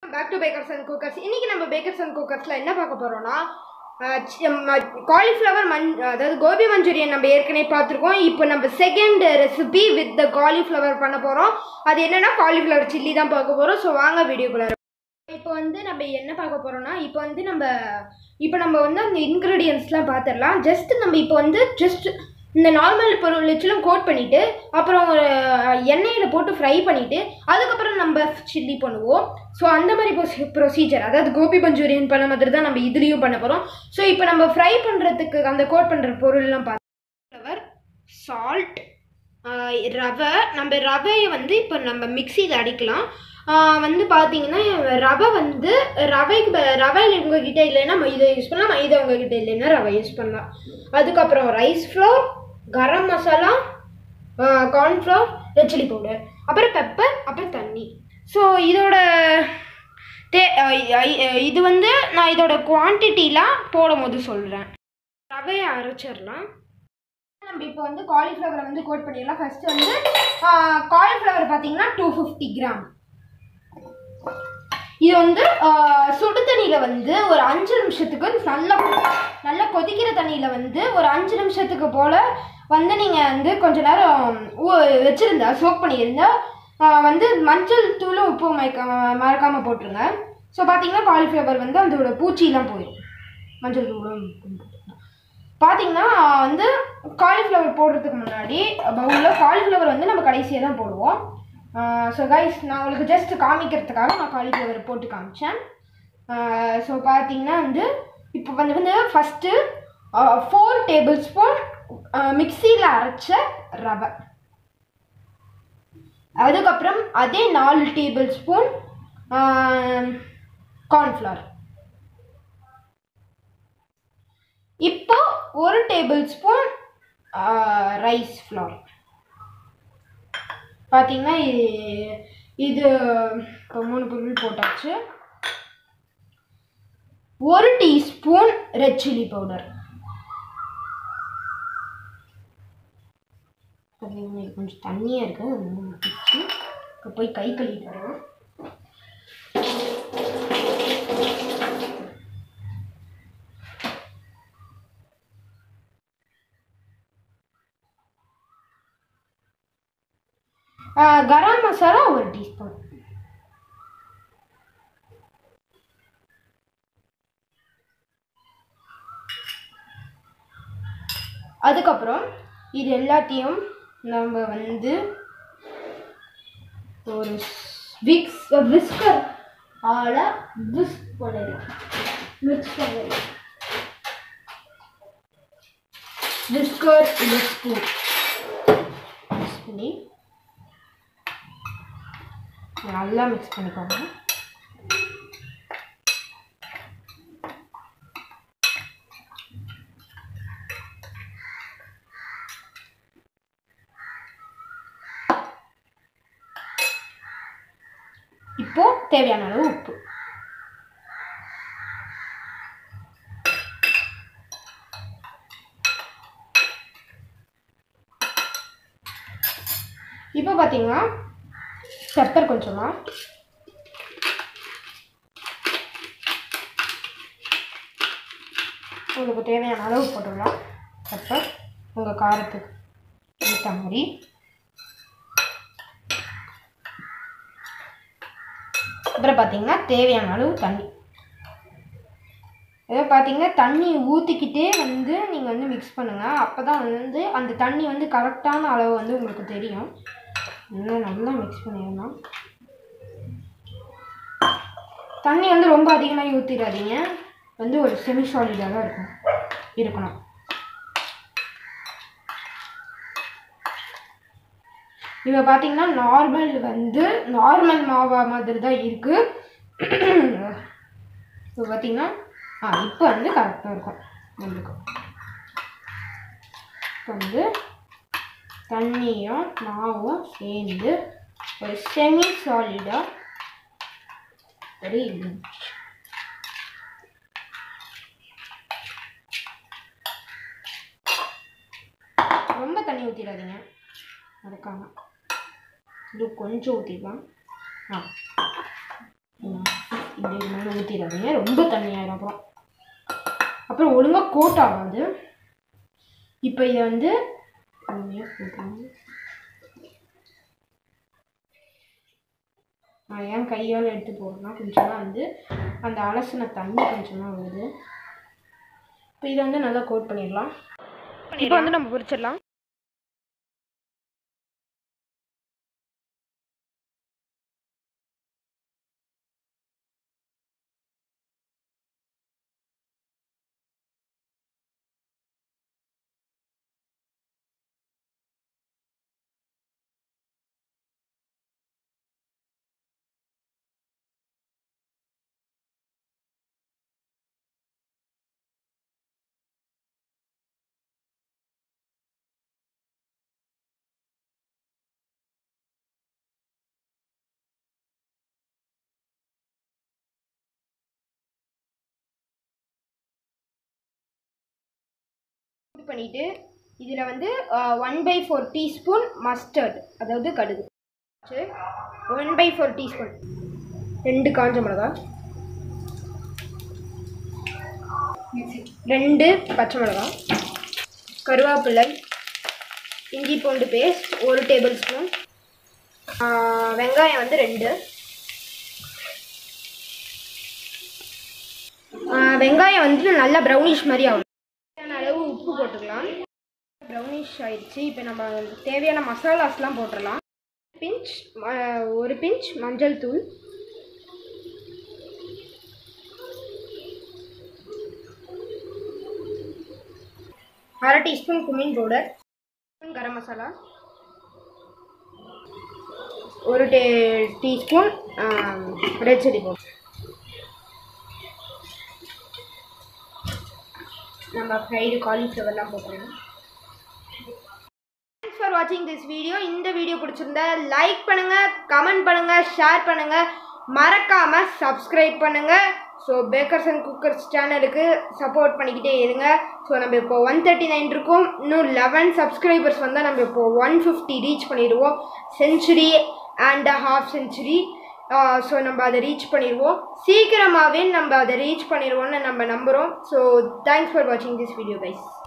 Back to bakers and cookers இன்னைக்கு நம்ம bakers and குக்கர்ஸ்ல என்ன பார்க்க போறோம்னா காலிஃப்ளவர் மஞ் அதாவது கோபி மஞ்சூரியன் நம்ம ஏற்கனவே பார்த்துருக்கோம் இப்போ நம்ம second recipe with the cauliflower பண்ண போகிறோம் அது என்னன்னா காலிஃப்ளவர் சில்லி தான் பார்க்க போகிறோம் ஸோ வாங்க வீடியோக்குள்ள இப்போ வந்து நம்ம என்ன பார்க்க போகிறோம்னா இப்போ வந்து நம்ம இப்போ நம்ம வந்து அந்த இன்க்ரீடியன்ஸ்லாம் பார்த்துடலாம் ஜஸ்ட் நம்ம இப்போ வந்து ஜஸ்ட் இந்த நார்மல் பொருள் வச்சுலாம் கோட் பண்ணிவிட்டு அப்புறம் ஒரு எண்ணெயில் போட்டு ஃப்ரை பண்ணிவிட்டு அதுக்கப்புறம் நம்ம சில்லி பண்ணுவோம் ஸோ அந்த மாதிரி ப்ரொசீஜர் அதாவது கோபி மஞ்சூரியன் பண்ண மாதிரி தான் நம்ம இதுலேயும் பண்ண போகிறோம் ஸோ இப்போ நம்ம ஃப்ரை பண்ணுறதுக்கு அந்த கோட் பண்ணுற பொருள்லாம் ஃப்ளவர் சால்ட் ரவை நம்ம ரவையை வந்து இப்போ நம்ம மிக்சியில் அடிக்கலாம் ஆஹ் வந்து பார்த்தீங்கன்னா ரவை வந்து ரவைக்கு ப- ரவை உங்ககிட்ட இல்லைன்னா மைதா யூஸ் பண்ணலாம் மைதா உங்ககிட்ட இல்லைன்னா ரவை யூஸ் பண்ணலாம் அதுக்கப்புறம் rice flour garam masala cornflour red chilli powder அப்புறம் பெப்பர் அப்புறம் தண்ணி ஸோ இதோட தே அஹ் ஐ- இது வந்து நான் இதோட குவான்டிட்டிலாம் போடும் போது சொல்கிறேன் ரவையை அரைச்சிடலாம் நம்ம இப்போ வந்து காலிஃப்ளவரை வந்து கோட் பண்ணிடலாம் ஃபர்ஸ்ட் வந்து காலிஃப்ளவர் பார்த்தீங்கன்னா டூ ஃபிஃப்டி கிராம் இது வந்து ஆஹ், சுடு தண்ணியில் வந்து ஒரு அஞ்சு நிமிஷத்துக்கு நல்லா நல்லா கொதிக்கிற தண்ணியில் வந்து ஒரு அஞ்சு நிமிஷத்துக்கு போல் வந்து நீங்கள் வந்து கொஞ்ச நேரம் ஊ- வச்சிருந்தா சோக் பண்ணியிருந்தா ஆஹ், வந்து மஞ்சள் தூளும் உப்பு மயக்க மறக்காமல் போட்டுருங்க ஸோ பார்த்தீங்கன்னா காலிஃப்ளவர் வந்து அதோட பூச்சிலாம் போயிடும் மஞ்சள் தூளும் உப்பும் போட்டுருங்க. பார்த்தீங்கன்னா வந்து காலிஃப்ளவர் போடுறதுக்கு முன்னாடி பவுலில் காலிஃப்ளவர் வந்து நம்ம கடைசியாக தான் போடுவோம் ஸோ கைஸ் நான் உங்களுக்கு ஜஸ்ட் காமிக்கிறதுக்காக நான் காலிஃப்ளவர் போட்டு காமிச்சேன் ஸோ பார்த்தீங்கன்னா வந்து இப்போ வந்து வந்து ஃபஸ்ட்டு ஃபோர் டேபிள் ஸ்பூன் மிக்சியில் அரைச்ச ரவை அதுக்கப்புறம் அதே நாலு டேபிள் ஸ்பூன் கார்ன்ஃப்ளவர் இப்போ ஒரு டேபிள் ஸ்பூன் ரைஸ் ஃப்ளவர் பார்த்தீங்கன்னா இது இது இப்போ மூணு பொருள் போட்டாச்சு ஒரு டீஸ்பூன் ரெட் சில்லி பவுடர் கொஞ்சம் தண்ணியாக இருக்கு அதனால ஊத்திச்சு. இப்போ போய் கை கழுவிட்டு வரேன் ஆ, கரம் மசாலா ஒரு டீஸ்பூன் அதுக்கப்புறம் இது எல்லாத்தையும் நம்ம வந்து ஒரு விக்ஸ் விஸ்கர் ஆல விஸ்க் பண்ணிடலாம் மிக்ஸ் பண்ணிடலாம் விஸ்கர் இல்லை ஸ்பூன் மிக்ஸ் பண்ணி நல்லா மிக்ஸ் பண்ணிக்கோங்க இப்போ தேவையான அளவு உப்பு இப்போ பார்த்தீங்கன்னா பெப்பர் கொஞ்சமா உங்களுக்கு தேவையான அளவு போட்டுடலாம் பெப்பர் உங்கள் காரத்துக்கு ஏற்ற மாதிரி அப்புறம் பார்த்தீங்கன்னா தேவையான அளவு தண்ணி ஏதோ பார்த்தீங்கன்னா தண்ணி ஊற்றிக்கிட்டே வந்து நீங்கள் வந்து மிக்ஸ் பண்ணுங்கள் அப்போ தான் வந்து அந்த தண்ணி வந்து கரெக்டான அளவு வந்து உங்களுக்கு தெரியும் இன்னும் நல்லா மிக்ஸ் பண்ணிடலாம் தண்ணி வந்து ரொம்ப அதிகமாக ஊற்றிடாதீங்க வந்து ஒரு செமி சாலிடாக தான் இருக்கும் இருக்கணும் இப்போ பார்த்தீங்கன்னா நார்மல் வந்து நார்மல் மாவா மாதிரி தான் இருக்குது இப்போ பார்த்தீங்கன்னா ஆ இப்போ வந்து கரெக்டாக இருக்கும் நம்மளுக்கு இப்போ வந்து தண்ணியும் மாவும் சேர்ந்து ஒரு செமி சாலிடாக ஒரு இது ரொம்ப தண்ணி ஊற்றிடாதீங்க மறக்காம இது கொஞ்சம் ஊற்றிக்கலாம் ஆ இப்படி இது மேலே ஊற்றிடாதீங்க ரொம்ப தண்ணியாயிரும் அப்புறம் அப்புறம் ஒழுங்காக கோட் ஆகாது இப்போ இதை வந்து தண்ணியாக போட்டுருங்க நான் ஏன் கையால் எடுத்து போடுறேன்னா கொஞ்சமாக வந்து அந்த அலசின தண்ணி கொஞ்சமாக வருது இப்போ இதை வந்து நல்லா கோட் பண்ணிடலாம் இப்போ வந்து நம்ம பொரிச்சிடலாம் இது பண்ணிட்டு இதில் வந்து one by four teaspoon mustard அதாவது கடுகு ஒன் பை ஃபோர் டீஸ்பூன் ரெண்டு காஞ்ச மிளகா ரெண்டு பச்சை மிளகா கருவேப்பிலை இஞ்சி பூண்டு பேஸ்ட் ஒரு டேபிள் ஸ்பூன் வெங்காயம் வந்து ரெண்டு ஆ, வெங்காயம் வந்து நல்லா ப்ரௌனிஷ் மாதிரி ஆகும் தேவையான அளவு உப்பு போட்டுக்கலாம் ப்ரௌனிஷ் ஆயிடுச்சு இப்போ நம்ம தேவையான மசாலாஸ்லாம் போட்டுடலாம் பிஞ்ச் ம- ஒரு பிஞ்ச் மஞ்சள் தூள் அரை teaspoon cumin powder garam masala ஒரு டே டீஸ்பூன் ரெட் சில்லி பவுடர் நம்ம ஃப்ரைடு காலிஃப்ளவர்லாம் போட்டுருவோம் தேங்க்ஸ் ஃபார் வாட்சிங் திஸ் வீடியோ இந்த வீடியோ பிடிச்சிருந்தா லைக் பண்ணுங்க கமெண்ட் பண்ணுங்க ஷேர் பண்ணுங்க மறக்காம சப்ஸ்கிரைப் பண்ணுங்க ஸோ பேக்கர்ஸ் அண்ட் குக்கர்ஸ் சேனலுக்கு சப்போர்ட் பண்ணிக்கிட்டே இருங்க ஸோ நம்ம இப்போ ஒன் தேர்ட்டி நைன் இருக்கோம் இன்னும் லெவன் சப்ஸ்கிரைபர்ஸ் வந்தால் நம்ம இப்போ ஒன் ஃபிஃப்டி ரீச் பண்ணிடுவோம் century and half century so நம்ம அதை ரீச் பண்ணிடுவோம் சீக்கிரமாகவே நம்ம அதை ரீச் பண்ணிடுவோம்னு நம்ம நம்புகிறோம் ஸோ தேங்க்ஸ் ஃபார் வாட்சிங் திஸ் வீடியோ கைஸ்